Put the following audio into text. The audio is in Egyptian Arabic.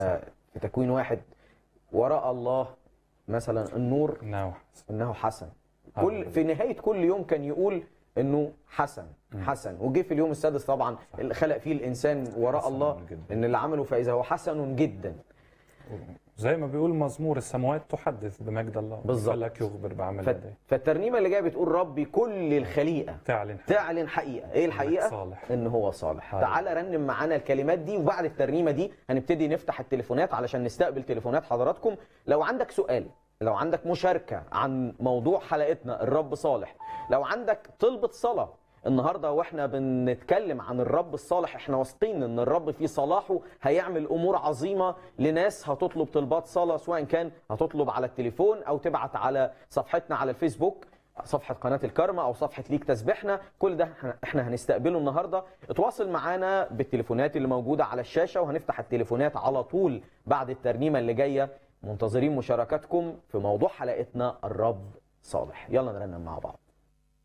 في تكوين واحد وراء الله مثلا النور انه انه حسن آه. كل في نهايه كل يوم كان يقول انه حسن حسن وجه في اليوم السادس طبعا اللي خلق فيه الانسان وراء حسن الله جداً. ان اللي عمله فاذا هو حسن جدا زي ما بيقول مزمور السماوات تحدث بمجد الله بالظبط. فلك يخبر بعمل ف- يديه فالترنيمه اللي جايه بتقول ربي كل الخليقه تعلن تعلن حقيقه ايه الحقيقه صالح. ان هو صالح هاي. تعال رنم معانا الكلمات دي وبعد الترنيمه دي هنبتدي نفتح التليفونات علشان نستقبل تليفونات حضراتكم لو عندك سؤال لو عندك مشاركه عن موضوع حلقتنا الرب صالح لو عندك طلبه صلاه النهارده واحنا بنتكلم عن الرب الصالح احنا واثقين ان الرب في صلاحه هيعمل امور عظيمه لناس هتطلب طلبات صلاه سواء كان هتطلب على التليفون او تبعت على صفحتنا على الفيسبوك صفحه قناه الكرمة او صفحه ليك تسبيحنا كل ده إحنا- احنا هنستقبله النهارده اتواصل معانا بالتليفونات اللي موجوده على الشاشه وهنفتح التليفونات على طول بعد الترنيمه اللي جايه منتظرين مشاركاتكم في موضوع حلقتنا الرب صالح يلا نرنم مع بعض